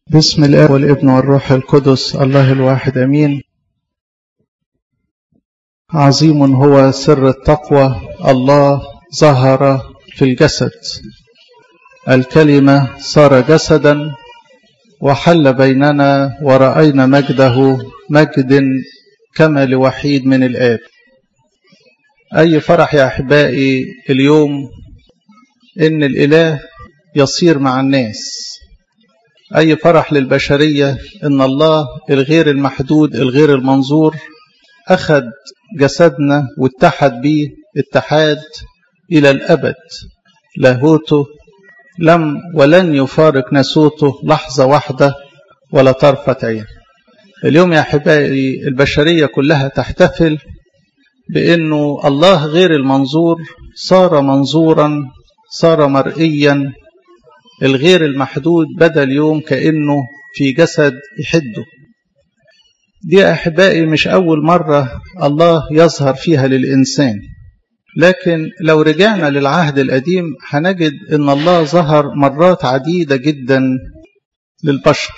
بسم الآب والابن والروح القدس الله الواحد أمين عظيم هو سر التقوى الله ظهر في الجسد الكلمة صار جسدا وحل بيننا ورأينا مجده مجد كما لوحيد من الآب أي فرح يا أحبائي اليوم إن الإله يصير مع الناس أي فرح للبشرية إن الله الغير المحدود الغير المنظور أخذ جسدنا واتحد به اتحاد إلى الأبد لاهوته لم ولن يفارق نسوته لحظة واحدة ولا طرفة عين اليوم يا أحبائي البشرية كلها تحتفل بأنه الله غير المنظور صار منظورا صار مرئيا الغير المحدود بدا اليوم كأنه في جسد يحده دي أحبائي مش أول مرة الله يظهر فيها للإنسان لكن لو رجعنا للعهد القديم هنجد أن الله ظهر مرات عديدة جدا للبشر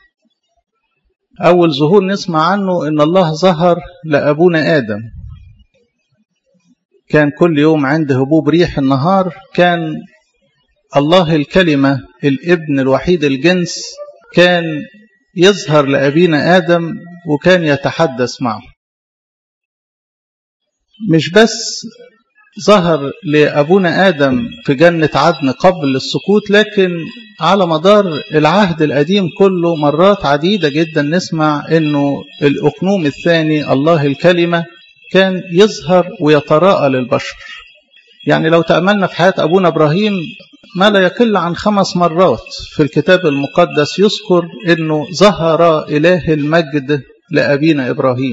أول ظهور نسمع عنه أن الله ظهر لأبونا آدم كان كل يوم عند هبوب ريح النهار كان الله الكلمة الابن الوحيد الجنس كان يظهر لأبينا آدم وكان يتحدث معه مش بس ظهر لأبونا آدم في جنة عدن قبل السقوط لكن على مدار العهد القديم كله مرات عديدة جدا نسمع أنه الأقنوم الثاني الله الكلمة كان يظهر ويتراءى للبشر يعني لو تأملنا في حياة أبونا إبراهيم ما لا يقل عن خمس مرات في الكتاب المقدس يذكر أنه ظهر إله المجد لأبينا إبراهيم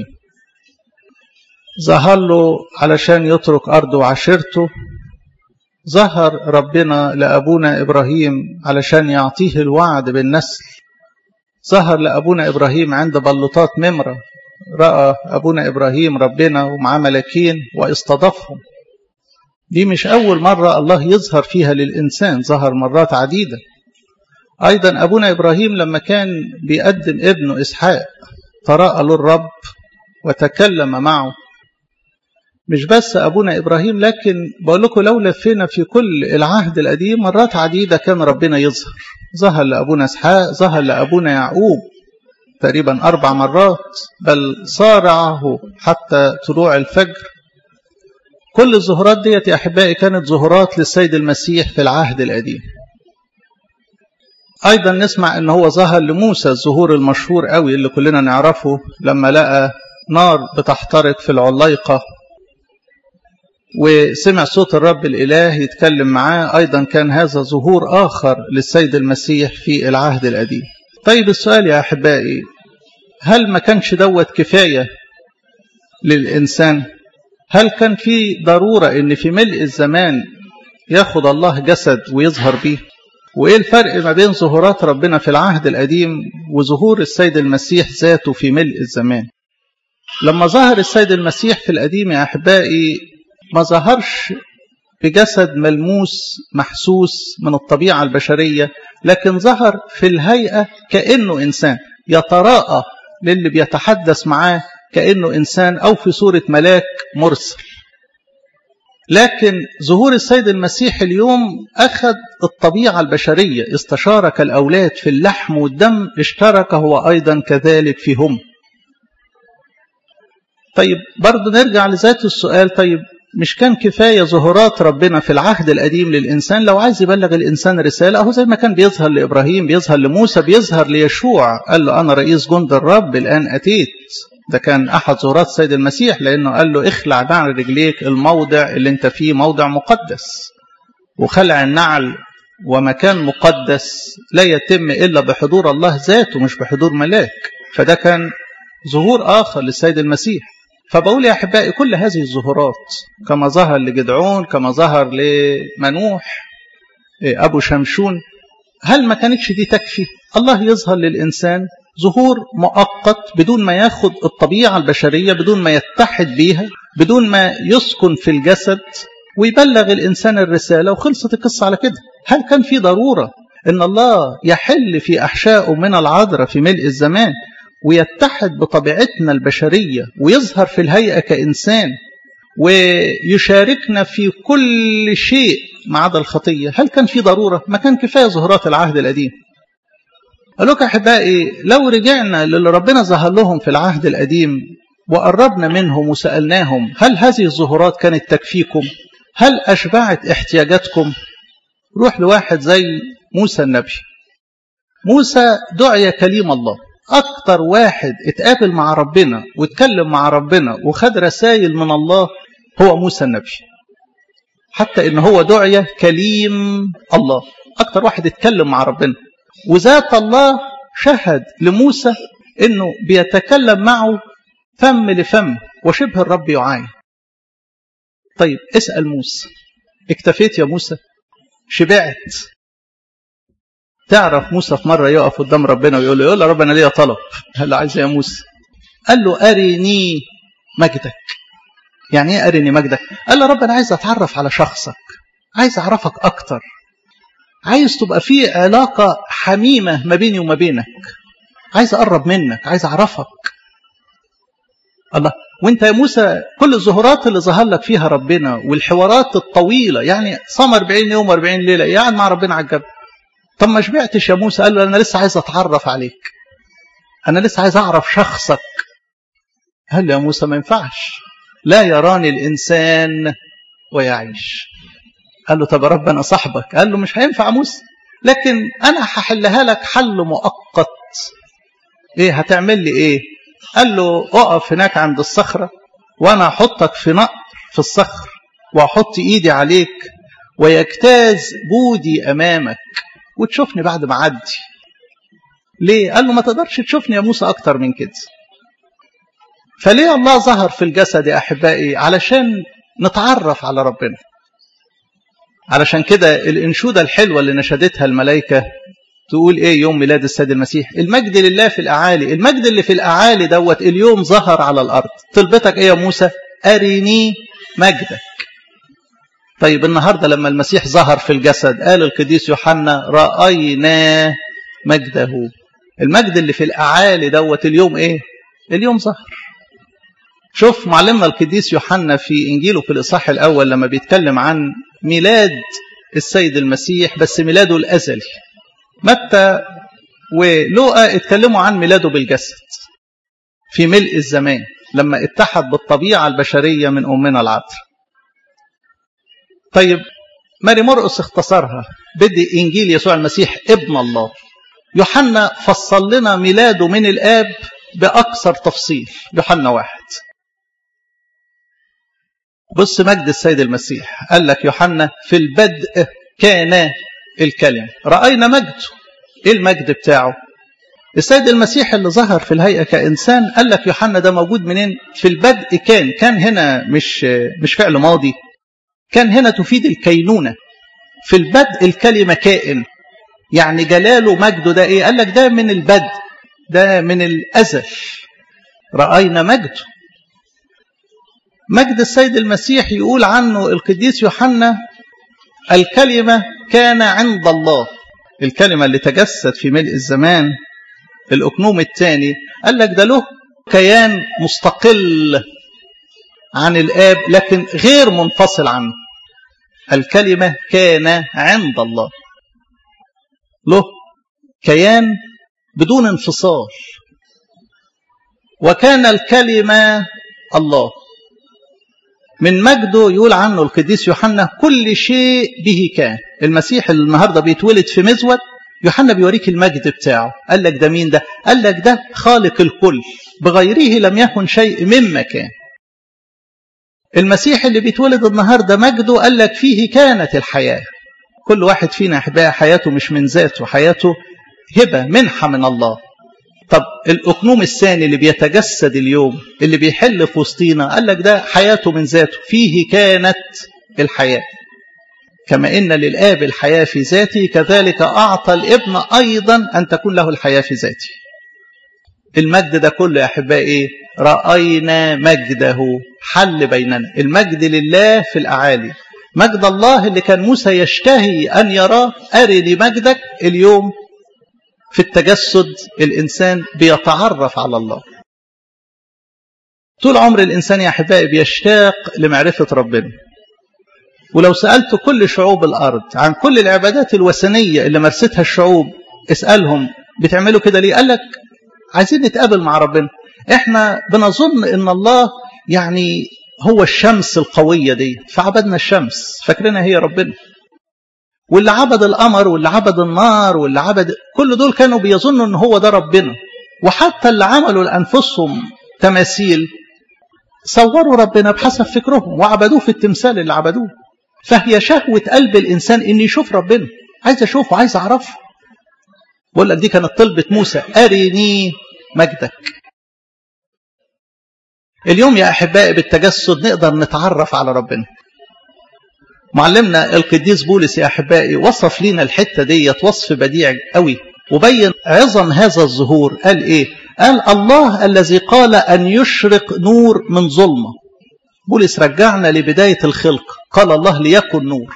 ظهر له علشان يترك أرضه وعشيرته ظهر ربنا لأبونا إبراهيم علشان يعطيه الوعد بالنسل ظهر لأبونا إبراهيم عند بلطات ممرة رأى أبونا إبراهيم ربنا ومعاه ملاكين واستضافهم دي مش أول مرة الله يظهر فيها للإنسان ظهر مرات عديدة أيضا أبونا إبراهيم لما كان بيقدم ابنه إسحاق تراءى له الرب وتكلم معه مش بس أبونا إبراهيم لكن بقول لكم لو لفينا في كل العهد القديم مرات عديدة كان ربنا يظهر ظهر لأبونا إسحاق ظهر لأبونا يعقوب تقريبا أربع مرات بل صارعه حتى طلوع الفجر كل الظهورات ديت يا أحبائي كانت ظهورات للسيد المسيح في العهد القديم أيضا نسمع أنه هو ظهر لموسى الظهور المشهور قوي اللي كلنا نعرفه لما لقى نار بتحترق في العليقة وسمع صوت الرب الإله يتكلم معاه أيضا كان هذا ظهور آخر للسيد المسيح في العهد القديم طيب السؤال يا أحبائي هل ما كانش دوت كفاية للإنسان هل كان في ضرورة ان في ملء الزمان ياخد الله جسد ويظهر به وايه الفرق ما بين ظهورات ربنا في العهد القديم وظهور السيد المسيح ذاته في ملء الزمان لما ظهر السيد المسيح في القديم يا احبائي ما ظهرش بجسد ملموس محسوس من الطبيعة البشرية لكن ظهر في الهيئة كأنه إنسان يتراءى للي بيتحدث معاه كأنه إنسان أو في صورة ملاك مرسل لكن ظهور السيد المسيح اليوم أخذ الطبيعة البشرية استشارك الأولاد في اللحم والدم اشترك هو أيضا كذلك فيهم طيب برضو نرجع لذات السؤال طيب مش كان كفاية ظهورات ربنا في العهد القديم للإنسان لو عايز يبلغ الإنسان رسالة أهو زي ما كان بيظهر لإبراهيم بيظهر لموسى بيظهر ليشوع قال له أنا رئيس جند الرب الآن أتيت ده كان أحد ظهورات السيد المسيح لأنه قال له اخلع نعل رجليك الموضع اللي انت فيه موضع مقدس وخلع النعل ومكان مقدس لا يتم إلا بحضور الله ذاته مش بحضور ملاك فده كان ظهور آخر للسيد المسيح فبقول يا أحبائي كل هذه الظهورات كما ظهر لجدعون كما ظهر لمنوح أبو شمشون هل ما كانتش دي تكفي الله يظهر للإنسان ظهور مؤقت بدون ما ياخد الطبيعة البشرية بدون ما يتحد بيها بدون ما يسكن في الجسد ويبلغ الإنسان الرسالة وخلصت القصة على كده هل كان في ضرورة ان الله يحل في احشائه من العذراء في ملء الزمان ويتحد بطبيعتنا البشريه ويظهر في الهيئه كانسان ويشاركنا في كل شيء ما عدا الخطيه هل كان في ضروره ما كان كفايه ظهورات العهد القديم قالوا لك احبائي لو رجعنا للي ربنا ظهر لهم في العهد القديم وقربنا منهم وسالناهم هل هذه الظهورات كانت تكفيكم هل اشبعت احتياجاتكم روح لواحد زي موسى النبي موسى دعي كليم الله أكتر واحد اتقابل مع ربنا واتكلم مع ربنا وخد رسائل من الله هو موسى النبي حتى إن هو دعي كليم الله أكتر واحد اتكلم مع ربنا وذات الله شهد لموسى إنه بيتكلم معه فم لفم وشبه الرب يعاين طيب اسأل موسى اكتفيت يا موسى شبعت تعرف موسى في مرة يقف قدام ربنا ويقول له يقول له رب أنا ليا طلب قال له عايز يا موسى قال له أرني مجدك يعني ايه أرني مجدك قال له رب أنا عايز أتعرف على شخصك عايز أعرفك أكتر عايز تبقى في علاقة حميمة ما بيني وما بينك عايز أقرب منك عايز أعرفك الله وانت يا موسى كل الظهورات اللي ظهر لك فيها ربنا والحوارات الطويلة يعني صام 40 يوم 40 ليلة يعني مع ربنا على الجبل طب ما شبعتش يا موسى قال له انا لسه عايز اتعرف عليك انا لسه عايز اعرف شخصك قال له يا موسى ما ينفعش لا يراني الانسان ويعيش قال له طب يا رب انا صاحبك قال له مش هينفع موسى لكن انا هحلها لك حل مؤقت ايه هتعمل لي ايه قال له اقف هناك عند الصخره وانا احطك في نقر في الصخر واحط ايدي عليك ويجتاز بودي امامك وتشوفني بعد ما عدي ليه قال له ما تقدرش تشوفني يا موسى اكتر من كده فليه الله ظهر في الجسد يا احبائي علشان نتعرف على ربنا علشان كده الانشوده الحلوه اللي نشدتها الملائكه تقول ايه يوم ميلاد السيد المسيح المجد لله في الاعالي المجد اللي في الاعالي دوت اليوم ظهر على الارض طلبتك ايه يا موسى ارني مجدك طيب النهارده لما المسيح ظهر في الجسد قال القديس يوحنا راينا مجده المجد اللي في الاعالي دوت اليوم ايه اليوم ظهر شوف معلمنا القديس يوحنا في انجيله في الاصحاح الاول لما بيتكلم عن ميلاد السيد المسيح بس ميلاده الازلي متى ولوقا اتكلموا عن ميلاده بالجسد في ملء الزمان لما اتحد بالطبيعه البشريه من امنا العذراء طيب ماري مرقس اختصرها بدي انجيل يسوع المسيح ابن الله يوحنا فصل لنا ميلاده من الاب باكثر تفصيل يوحنا واحد بص مجد السيد المسيح قال لك يوحنا في البدء كان الكلمة رأينا مجده ايه المجد بتاعه السيد المسيح اللي ظهر في الهيئة كإنسان قال لك يوحنا ده موجود منين في البدء كان كان هنا مش مش فعل ماضي كان هنا تفيد الكينونة في البدء الكلمة كائن يعني جلاله مجده ده ايه قال لك ده من البدء ده من الأزل رأينا مجده مجد السيد المسيح يقول عنه القديس يوحنا الكلمة كان عند الله الكلمة اللي تجسد في ملء الزمان الأكنوم الثاني قال لك ده له كيان مستقل عن الآب لكن غير منفصل عنه الكلمة كان عند الله له كيان بدون انفصال وكان الكلمة الله من مجده يقول عنه القديس يوحنا كل شيء به كان المسيح اللي النهارده بيتولد في مزود يوحنا بيوريك المجد بتاعه قال لك ده مين ده قال لك ده خالق الكل بغيره لم يكن شيء مما كان المسيح اللي بيتولد النهارده مجده قال لك فيه كانت الحياه كل واحد فينا احبائي حياته مش من ذاته حياته هبه منحه من الله طب الأقنوم الثاني اللي بيتجسد اليوم اللي بيحل في وسطينا قال لك ده حياته من ذاته فيه كانت الحياة كما إن للآب الحياة في ذاته كذلك أعطى الابن أيضا أن تكون له الحياة في ذاته المجد ده كله يا أحبائي رأينا مجده حل بيننا المجد لله في الأعالي مجد الله اللي كان موسى يشتهي أن يراه أرني مجدك اليوم في التجسد الإنسان بيتعرف على الله طول عمر الإنسان يا أحبائي بيشتاق لمعرفة ربنا ولو سألت كل شعوب الأرض عن كل العبادات الوثنية اللي مارستها الشعوب اسألهم بتعملوا كده ليه قال لك عايزين نتقابل مع ربنا احنا بنظن ان الله يعني هو الشمس القوية دي فعبدنا الشمس فاكرينها هي ربنا واللي عبد القمر واللي عبد النار واللي عبد كل دول كانوا بيظنوا ان هو ده ربنا وحتى اللي عملوا لانفسهم تماثيل صوروا ربنا بحسب فكرهم وعبدوه في التمثال اللي عبدوه فهي شهوة قلب الإنسان إن يشوف ربنا عايز أشوفه عايز أعرفه بقول لك دي كانت طلبة موسى أرني مجدك اليوم يا أحبائي بالتجسد نقدر نتعرف على ربنا معلمنا القديس بولس يا أحبائي وصف لنا الحتة ديت وصف بديع قوي وبين عظم هذا الظهور قال إيه قال الله الذي قال أن يشرق نور من ظلمة بولس رجعنا لبداية الخلق قال الله ليكن نور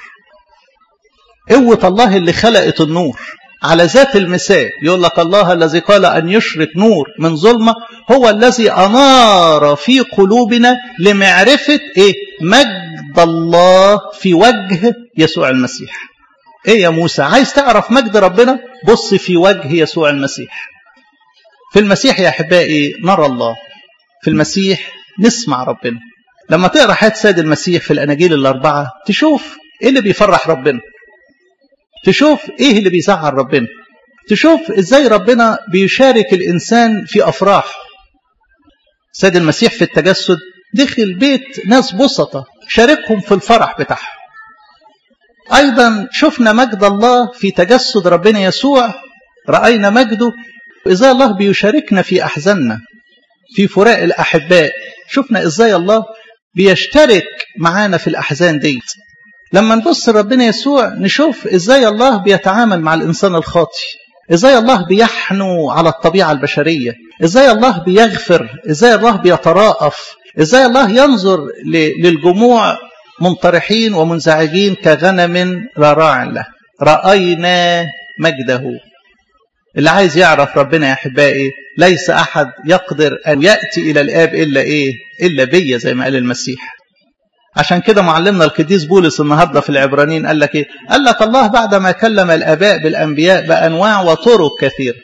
قوة الله اللي خلقت النور على ذات المثال يقول لك الله الذي قال أن يشرق نور من ظلمة هو الذي أنار في قلوبنا لمعرفة إيه؟ مجد الله في وجه يسوع المسيح إيه يا موسى عايز تعرف مجد ربنا بص في وجه يسوع المسيح في المسيح يا أحبائي نرى الله في المسيح نسمع ربنا لما تقرأ حياة سيد المسيح في الأناجيل الأربعة تشوف إيه اللي بيفرح ربنا تشوف ايه اللي بيزعل ربنا تشوف ازاي ربنا بيشارك الانسان في افراحه سيد المسيح في التجسد دخل بيت ناس بسطة شاركهم في الفرح بتاعهم ايضا شفنا مجد الله في تجسد ربنا يسوع راينا مجده ازاي الله بيشاركنا في احزاننا في فراق الاحباء شفنا ازاي الله بيشترك معانا في الاحزان ديت لما نبص لربنا يسوع نشوف ازاي الله بيتعامل مع الانسان الخاطي ازاي الله بيحنو على الطبيعه البشريه ازاي الله بيغفر ازاي الله بيتراءف ازاي الله ينظر للجموع منطرحين ومنزعجين كغنم لا راع له راينا مجده اللي عايز يعرف ربنا يا احبائي ليس احد يقدر ان ياتي الى الاب الا ايه الا بيا زي ما قال المسيح عشان كده معلمنا القديس بولس النهارده في العبرانيين قال لك ايه؟ قال لك الله بعدما كلم الاباء بالانبياء بانواع وطرق كثيره.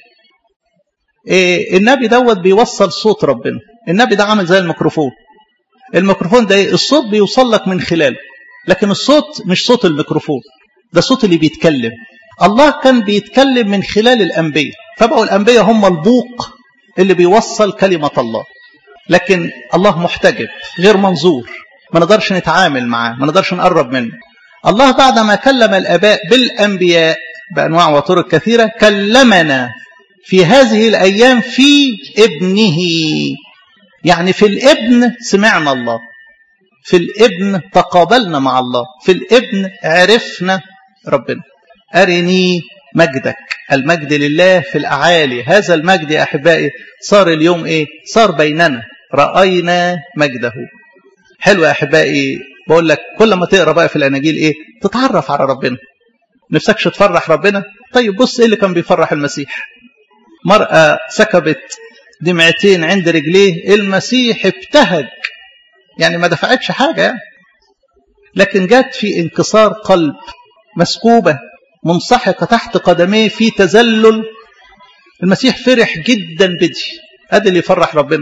إيه النبي دوت بيوصل صوت ربنا، النبي ده عامل زي الميكروفون. الميكروفون ده إيه؟ الصوت بيوصل لك من خلاله، لكن الصوت مش صوت الميكروفون، ده صوت اللي بيتكلم. الله كان بيتكلم من خلال الانبياء، فبقوا الانبياء هم البوق اللي بيوصل كلمه الله. لكن الله محتجب غير منظور ما نقدرش نتعامل معاه ما نقدرش نقرب منه الله بعدما كلم الآباء بالأنبياء بأنواع وطرق كثيرة كلمنا في هذه الأيام في ابنه يعني في الابن سمعنا الله في الابن تقابلنا مع الله في الابن عرفنا ربنا أرني مجدك المجد لله في الأعالي هذا المجد يا أحبائي صار اليوم إيه صار بيننا رأينا مجده حلو يا احبائي بقول لك كل ما تقرا بقى في الاناجيل ايه تتعرف على ربنا نفسكش تفرح ربنا طيب بص ايه اللي كان بيفرح المسيح مرأة سكبت دمعتين عند رجليه المسيح ابتهج يعني ما دفعتش حاجة يعني. لكن جت في انكسار قلب مسكوبة منسحقة تحت قدميه في تذلل المسيح فرح جدا بدي ادي اللي يفرح ربنا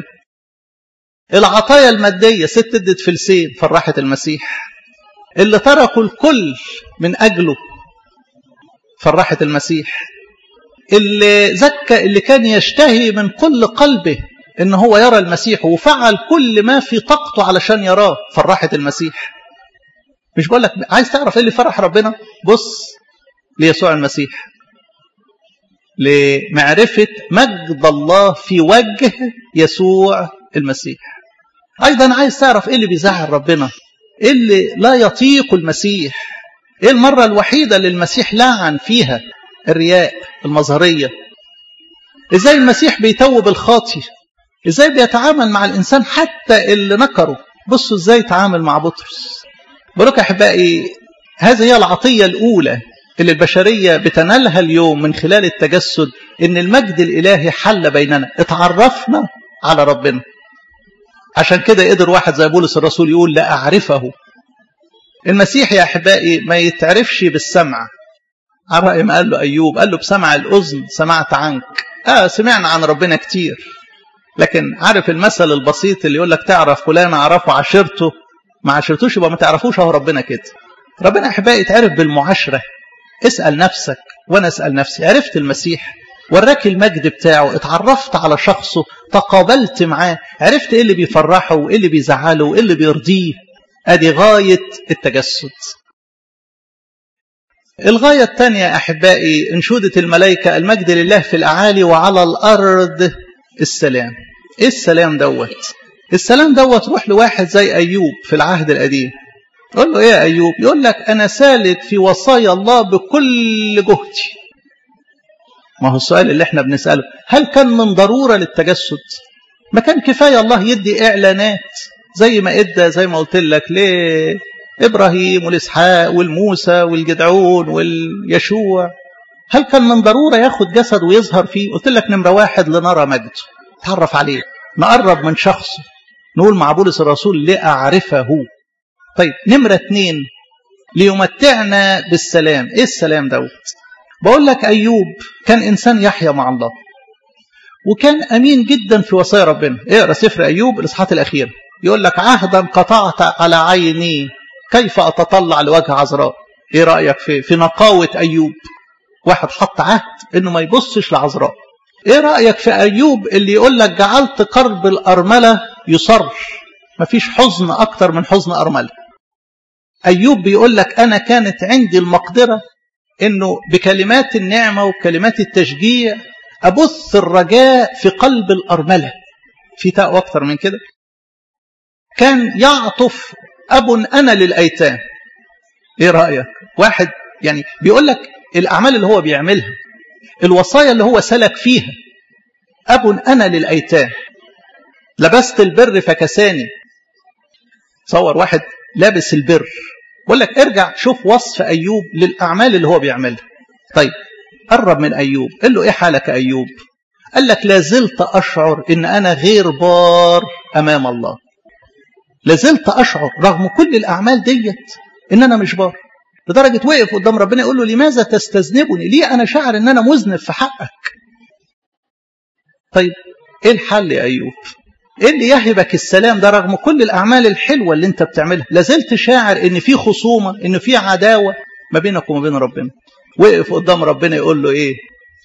العطايا المادية ست ادت فلسين فرحت المسيح اللي تركوا الكل من أجله فرحت المسيح اللي زكى اللي كان يشتهي من كل قلبه ان هو يرى المسيح وفعل كل ما في طاقته علشان يراه فرحت المسيح مش بقول لك عايز تعرف ايه اللي فرح ربنا بص ليسوع المسيح لمعرفة مجد الله في وجه يسوع المسيح ايضا عايز تعرف ايه اللي بيزعل ربنا ايه اللي لا يطيق المسيح ايه المره الوحيده اللي المسيح لعن فيها الرياء المظهريه ازاي المسيح بيتوب الخاطي ازاي بيتعامل مع الانسان حتى اللي نكره بصوا ازاي تعامل مع بطرس بقولك يا احبائي هذه هي العطية الأولى اللي البشرية بتنالها اليوم من خلال التجسد إن المجد الإلهي حل بيننا اتعرفنا على ربنا عشان كده قدر واحد زي بولس الرسول يقول لا أعرفه المسيح يا أحبائي ما يتعرفش بالسمع على رأي ما قال له أيوب قال له بسمع الأذن سمعت عنك آه سمعنا عن ربنا كتير لكن عارف المثل البسيط اللي يقول لك تعرف فلان أعرفه عشرته ما عشرتوش يبقى ما تعرفوش هو ربنا كده ربنا أحبائي يتعرف بالمعاشرة اسأل نفسك وأنا أسأل نفسي عرفت المسيح وراك المجد بتاعه اتعرفت على شخصه تقابلت معاه عرفت ايه اللي بيفرحه وايه اللي بيزعله وايه اللي بيرضيه ادي غاية التجسد الغاية الثانية أحبائي انشودة الملائكة المجد لله في الأعالي وعلى الأرض السلام إيه السلام دوت السلام دوت روح لواحد زي أيوب في العهد القديم قول له إيه يا أيوب يقول لك أنا سالك في وصايا الله بكل جهدي ما هو السؤال اللي احنا بنسأله هل كان من ضرورة للتجسد ما كان كفاية الله يدي إعلانات زي ما ادى زي ما قلت لك ليه إبراهيم والإسحاق والموسى والجدعون واليشوع هل كان من ضرورة ياخد جسد ويظهر فيه قلت لك نمرة واحد لنرى مجده تعرف عليه نقرب من شخصه نقول مع بولس الرسول لأعرفه طيب نمرة اتنين ليمتعنا بالسلام ايه السلام دوت بقول لك أيوب كان إنسان يحيا مع الله وكان أمين جدا في وصايا ربنا اقرأ سفر أيوب الإصحاحات الأخيرة يقول لك عهدا قطعت على عيني كيف أتطلع لوجه عذراء ايه رأيك في, في نقاوة أيوب واحد حط عهد انه ما يبصش لعذراء ايه رأيك في أيوب اللي يقول لك جعلت قرب الأرملة يصر مفيش حزن أكتر من حزن أرملة أيوب بيقول لك أنا كانت عندي المقدرة انه بكلمات النعمة وبكلمات التشجيع أبث الرجاء في قلب الأرملة في تقوى أكتر من كده كان يعطف أب أنا للأيتام إيه رأيك واحد يعني بيقول لك الأعمال اللي هو بيعملها الوصايا اللي هو سلك فيها أب أنا للأيتام لبست البر فكساني تصور واحد لابس البر بقول لك ارجع شوف وصف أيوب للأعمال اللي هو بيعملها طيب قرب من أيوب قال له إيه حالك أيوب قال لك لازلت أشعر إن أنا غير بار أمام الله لازلت أشعر رغم كل الأعمال ديت إن أنا مش بار لدرجة وقف قدام ربنا يقول له لماذا تستذنبني ليه أنا شاعر إن أنا مذنب في حقك طيب إيه الحل يا أيوب إيه اللي يهبك السلام ده رغم كل الأعمال الحلوة اللي أنت بتعملها لازلت شاعر إن في خصومة إن في عداوة ما بينك وما بين ربنا وقف قدام ربنا يقول له إيه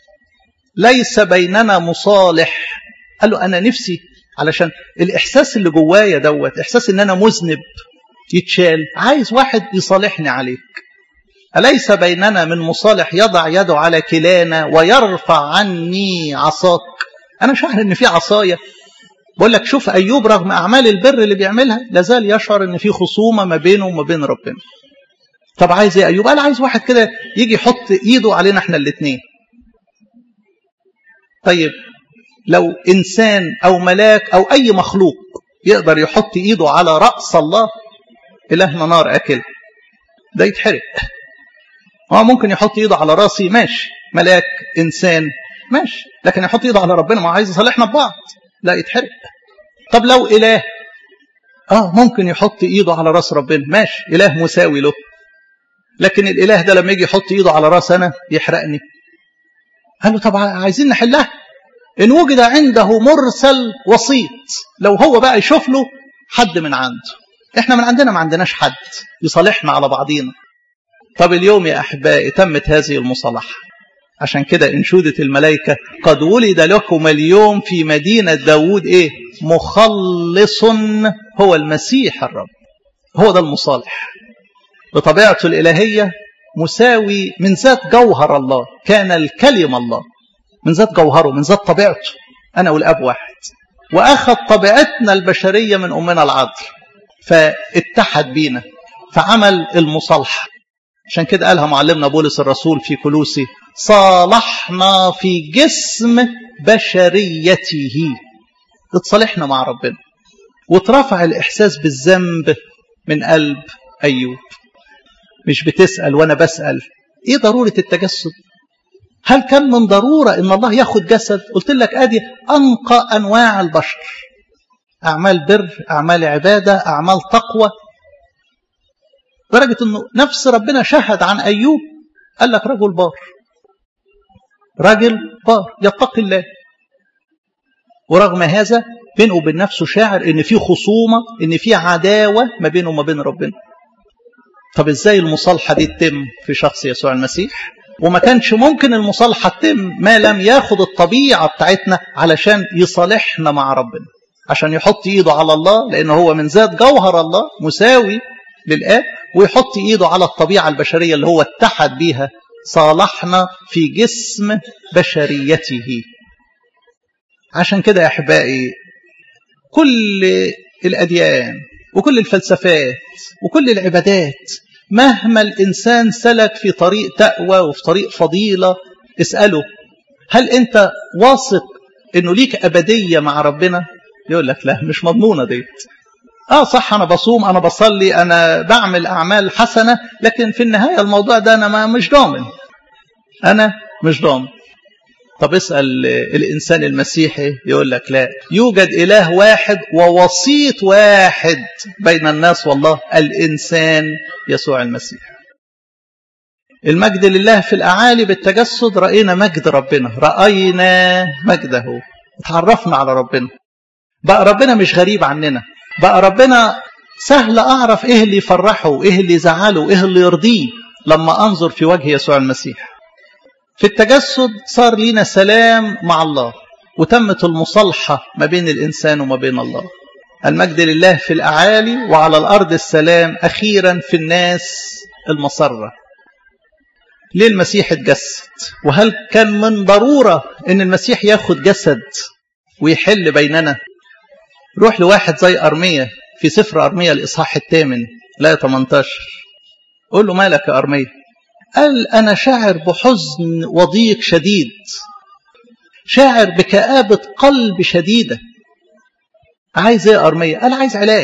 ليس بيننا مصالح قال له أنا نفسي علشان الإحساس اللي جوايا دوت إحساس إن أنا مذنب يتشال عايز واحد يصالحني عليك أليس بيننا من مصالح يضع يده على كلانا ويرفع عني عصاك أنا شعر إن في عصاية بقول لك شوف أيوب رغم أعمال البر اللي بيعملها لازال يشعر إن في خصومة ما بينه وما بين ربنا طب عايز ايه أيوب قال عايز واحد كده يجي يحط إيده علينا إحنا الاثنين طيب لو إنسان أو ملاك أو أي مخلوق يقدر يحط إيده على رأس الله إلهنا نار أكل ده يتحرق هو ممكن يحط إيده على راسي ماشي ملاك إنسان ماشي لكن يحط إيده على ربنا ما عايز يصالحنا ببعض لا يتحرق طب لو إله آه ممكن يحط إيده على راس ربنا ماشي إله مساوي له لكن الإله ده لما يجي يحط إيده على راس أنا يحرقني قال له طب عايزين نحلها إن وجد عنده مرسل وسيط لو هو بقى يشوف له حد من عنده إحنا من عندنا ما عندناش حد يصالحنا على بعضينا طب اليوم يا أحبائي تمت هذه المصالحة عشان كده انشودة الملائكة قد ولد لكم اليوم في مدينة داود إيه مخلص هو المسيح الرب هو ده المصالح بطبيعته الإلهية مساوي من ذات جوهر الله كان الكلم الله من ذات جوهره من ذات طبيعته أنا والأب واحد وأخذ طبيعتنا البشرية من أمنا العذر فاتحد بينا فعمل المصالحة عشان كده قالها معلمنا بولس الرسول في كلوسي صالحنا في جسم بشريته اتصالحنا مع ربنا وترفع الإحساس بالذنب من قلب أيوب مش بتسأل وأنا بسأل إيه ضرورة التجسد هل كان من ضرورة إن الله ياخد جسد قلت لك أدي أنقى أنواع البشر أعمال بر أعمال عبادة أعمال تقوى درجة أنه نفس ربنا شهد عن أيوب قال لك رجل بار راجل بار يتقي الله ورغم هذا بينه وبين نفسه شاعر ان في خصومه ان في عداوه ما بينه وما بين ربنا طب ازاي المصالحه دي تتم في شخص يسوع المسيح وما كانش ممكن المصالحه تتم ما لم ياخد الطبيعه بتاعتنا علشان يصالحنا مع ربنا عشان يحط ايده على الله لان هو من ذات جوهر الله مساوي للاب ويحط ايده على الطبيعه البشريه اللي هو اتحد بيها صالحنا في جسم بشريته عشان كده يا احبائي كل الاديان وكل الفلسفات وكل العبادات مهما الانسان سلك في طريق تقوى وفي طريق فضيله اساله هل انت واثق انه ليك ابديه مع ربنا يقول لك لا مش مضمونه ديت اه صح انا بصوم انا بصلي انا بعمل اعمال حسنه لكن في النهايه الموضوع ده انا ما مش ضامن انا مش ضامن طب اسال الانسان المسيحي يقول لك لا يوجد اله واحد ووسيط واحد بين الناس والله الانسان يسوع المسيح المجد لله في الاعالي بالتجسد راينا مجد ربنا راينا مجده تعرفنا على ربنا بقى ربنا مش غريب عننا بقى ربنا سهل أعرف إيه اللي يفرحه وإيه اللي يزعله وإيه اللي يرضيه لما أنظر في وجه يسوع المسيح في التجسد صار لينا سلام مع الله وتمت المصالحة ما بين الإنسان وما بين الله المجد لله في الأعالي وعلى الأرض السلام أخيرا في الناس المسرة ليه المسيح اتجسد وهل كان من ضرورة أن المسيح ياخد جسد ويحل بيننا روح لواحد زي أرمية في سفر أرمية الإصحاح الثامن لا 18 قول له مالك يا أرمية قال أنا شاعر بحزن وضيق شديد شاعر بكآبة قلب شديدة عايز ايه أرمية قال عايز علاج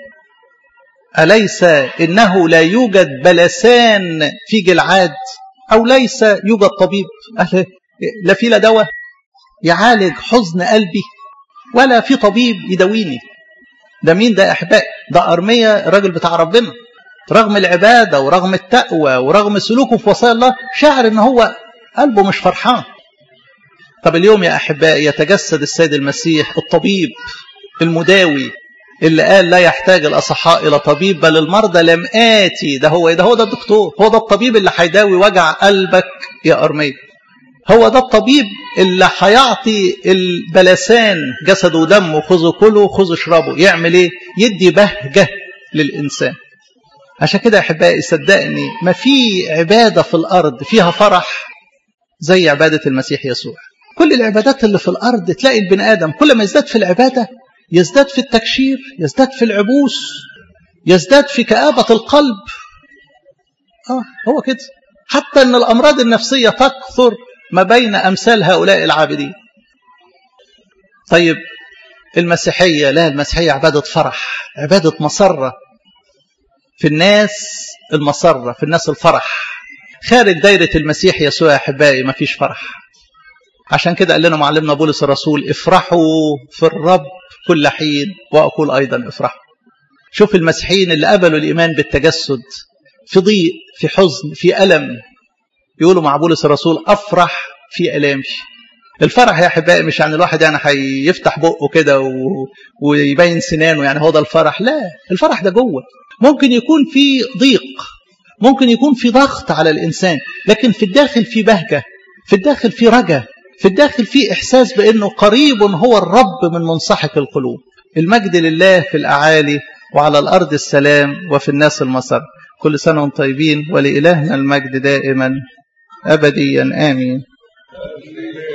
أليس إنه لا يوجد بلسان في جلعاد أو ليس يوجد طبيب قال لا في لا دواء يعالج حزن قلبي ولا في طبيب يداويني ده مين ده احباء ده ارميا الراجل بتاع ربنا رغم العباده ورغم التقوى ورغم سلوكه في وصايا الله شعر ان هو قلبه مش فرحان طب اليوم يا احبائي يتجسد السيد المسيح الطبيب المداوي اللي قال لا يحتاج الاصحاء الى طبيب بل المرضى لم اتي ده هو ده هو ده الدكتور هو ده الطبيب اللي هيداوي وجع قلبك يا ارميه هو ده الطبيب اللي هيعطي البلسان جسده ودمه خذوا كله خذوا اشربوا يعمل ايه يدي بهجة للإنسان عشان كده يا أحبائي صدقني ما في عبادة في الأرض فيها فرح زي عبادة المسيح يسوع كل العبادات اللي في الأرض تلاقي البني آدم كل ما يزداد في العبادة يزداد في التكشير يزداد في العبوس يزداد في كآبة القلب آه هو كده حتى أن الأمراض النفسية تكثر ما بين أمثال هؤلاء العابدين طيب المسيحية لا المسيحية عبادة فرح عبادة مسرة في الناس المسرة في الناس الفرح خارج دايرة المسيح يسوع يا أحبائي ما فيش فرح عشان كده قال لنا معلمنا بولس الرسول افرحوا في الرب كل حين وأقول أيضا افرحوا شوف المسيحيين اللي قبلوا الإيمان بالتجسد في ضيق في حزن في ألم يقولوا مع بولس الرسول أفرح في ألامي الفرح يا أحبائي مش يعني الواحد يعني هيفتح بقه كده و... ويبين سنانه يعني هو ده الفرح لا الفرح ده جوه ممكن يكون في ضيق ممكن يكون في ضغط على الإنسان لكن في الداخل في بهجة في الداخل في رجا في الداخل في إحساس بأنه قريب هو الرب من منصحك القلوب المجد لله في الأعالي وعلى الأرض السلام وفي الناس المسر كل سنة وانتم طيبين ولإلهنا المجد دائما أبديا آمين